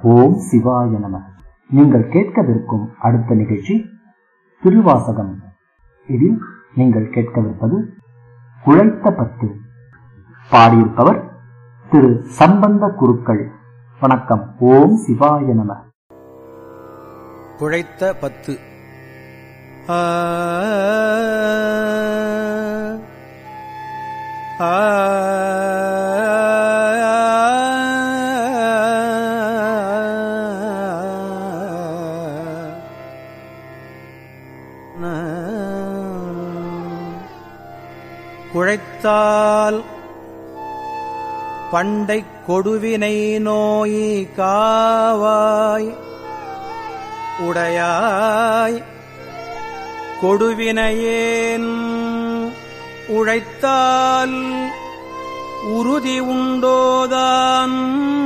ஓம் சிவாய நம நீங்கள் கேட்கவிருக்கும் அடுத்த நிகழ்ச்சி திருவாசகம் இதில் நீங்கள் கேட்கவிருப்பது குழைத்த பத்து பாடியிருப்பவர் திரு சம்பந்த குருக்கள் வணக்கம் ஓம் சிவாய நம குழைத்த பத்து ஆ ஆ குழைத்தால் பண்டை கொடுவினை நோய் காவாய் உடையாய் கொடுவினையேன் உழைத்தால் உறுதி உண்டோதான்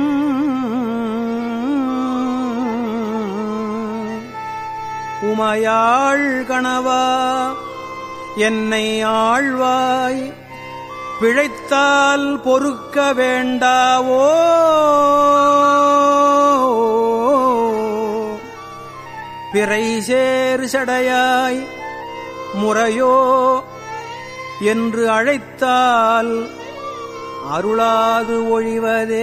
உமையாள் கணவா என்னை ஆழ்வாய் பிழைத்தால் பொறுக்க வேண்டாவோ பிறை சேர் சடையாய் முறையோ என்று அழைத்தால் அருளாது ஒழிவதே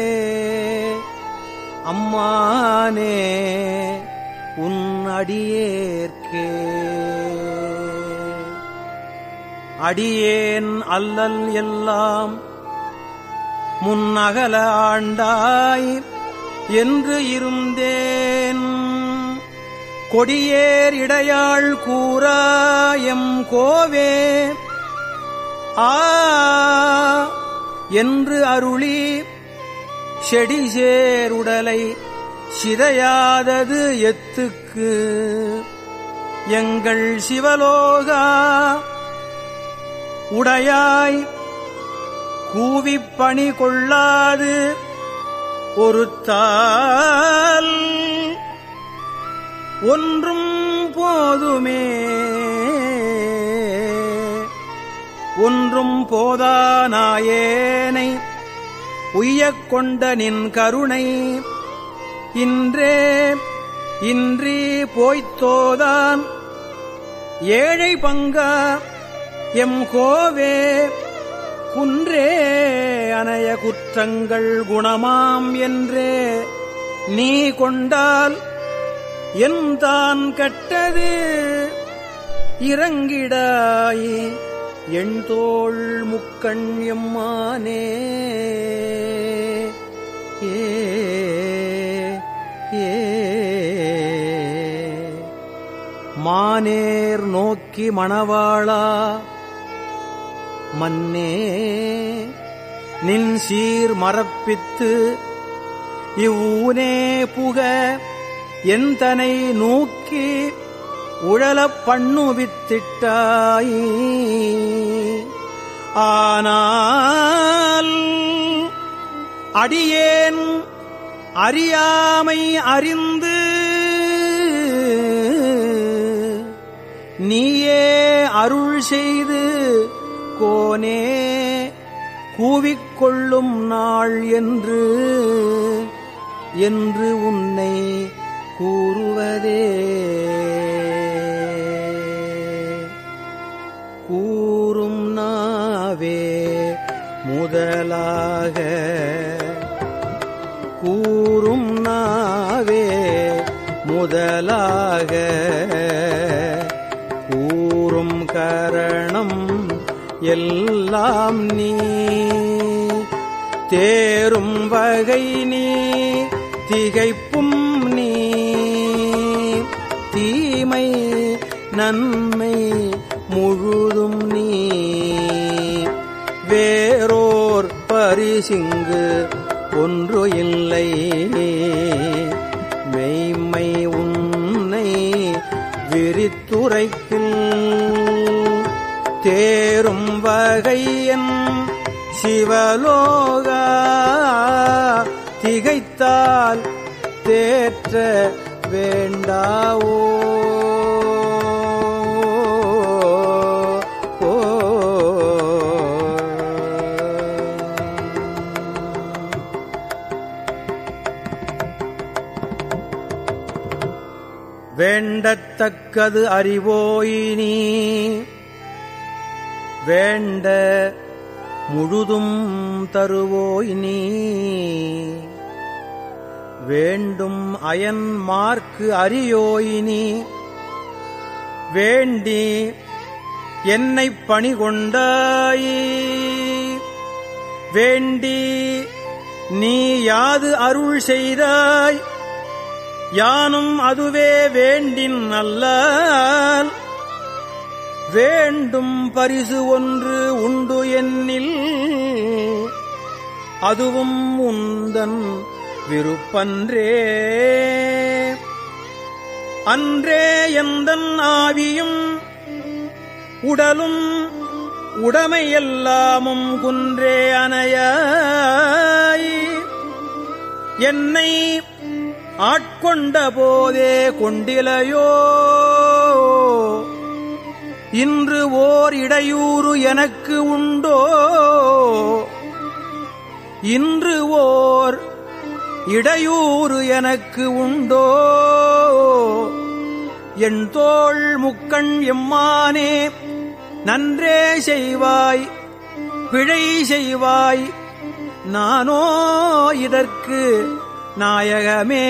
அம்மானே உன் அடியேற்கே அடியேன் அல்லல் எல்லாம் முன்னகல ஆண்டாய் என்று இருந்தேன் கொடியேர் இடையாள் கூறாயம் கோவே ஆ என்று அருளி செடி சேருடலை சிதையாதது எத்துக்கு எங்கள் சிவலோகா உடையாய் கூவிப் பணி கொள்ளாது ஒரு தால் ஒன்றும் போதுமே ஒன்றும் போதானாயேனை உய்யக் கொண்ட நின் கருணை இன்றே இன்றி போய்த்தோதான் ஏழை பங்கா எம் கோவே குன்றே அனைய குற்றங்கள் குணமாம் என்றே நீ கொண்டால் என்தான் கெட்டது இறங்கிடாய் எண்தோள் முக்கண் எம்மானே ஏ ஏ மானேர் நோக்கி மணவாளா மன்னே நின் சீர் மரப்பித்து இவ்வூனே புக எந்தனை நோக்கி உழலப் பண்ணுவித்திட்டாய் ஆனால் அடியேன் அறியாமை அறிந்து நீயே அருள் செய்து கோனே கூவிக்கொள்ளும் நாள் என்று என்று உன்னை கூறுவதே கூறும் நாவே முதலாக கூறும் நாவே முதலாக கூறும் கரணம் எல்லாம் நீ தேரும் வகை நீ திகைப்பும் நீ தீமை நன்மை முழுதும் நீ வேறோர் பரிசிங்கு ஒன்று இல்லை மெய்மை உன்னை விரித்துரைக்கில் தேரும் வகையன் சிவலோகா திகைத்தால் தேற்ற வேண்டாவோ ஓ வேண்டத்தக்கது அறிவோயினி வேண்ட முழுதும் தருவோயினி வேண்டும் அயன் மார்க்கு அறியோயினி வேண்டி என்னைப் பணிகொண்டாய் வேண்டி நீ யாது அருள் செய்தாய் யானும் அதுவே வேண்டின் அல்லால் வேண்டும் பரிசு ஒன்று உண்டு என்னில் அதுவும் உந்தன் விருப்பன்றே அன்றே எந்தன் ஆவியும் உடலும் உடமையெல்லாமும் குன்றே அணையாய் என்னை ஆட்கொண்ட போதே கொண்டிலையோ இன்று ஓர் இடையூறு எனக்கு உண்டோ இன்று ஓர் இடையூறு எனக்கு உண்டோ என் தோள் முக்கண் எம்மானே நன்றே செய்வாய் பிழை செய்வாய் நானோ இதற்கு நாயகமே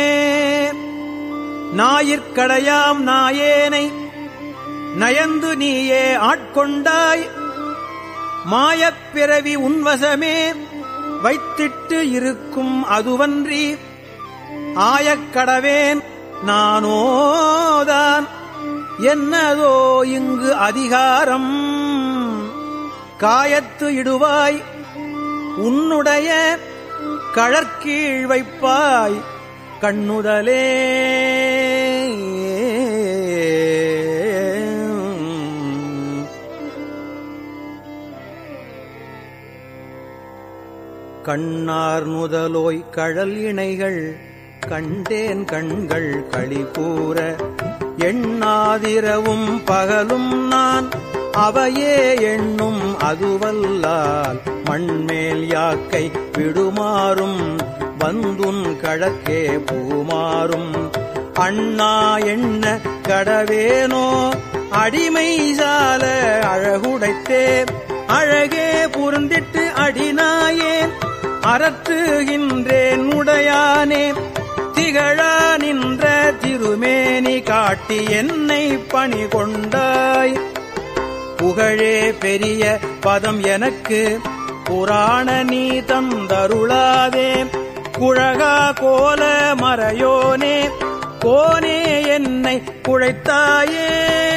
ஞாயிற்கடையாம் நாயேனை நயந்து நீயே ஆட்கொண்டாய் மாயப்பிறவி உன்வசமே வைத்திட்டு இருக்கும் அதுவன்றி ஆயக்கடவேன் நானோதான் என்னதோ இங்கு அதிகாரம் காயத்து இடுவாய் உன்னுடைய கழற்கீழ் வைப்பாய் கண்ணுதலே கண்ணார் முதலோய் கழல் இணைகள் கண்டேன் கண்கள் களி கூற எண்ணாதிரவும் பகலும் நான் அவையே எண்ணும் அதுவல்லால் மண்மேல் யாக்கை விடுமாறும் வந்துன் கழக்கே பூமாறும் அண்ணா எண்ண கடவேனோ அடிமை சால அழகுடைத்தே அழகே புரிந்திட்டு அடினாயேன் அறற்றுகின்றேன் உடையானே திகழா நின்ற திருமேனி காட்டி என்னை பணி கொண்டாய் புகழே பெரிய பதம் எனக்கு புராண நீ தந்தருளாதே குழகா கோல மறையோனே கோனே என்னை குழைத்தாயே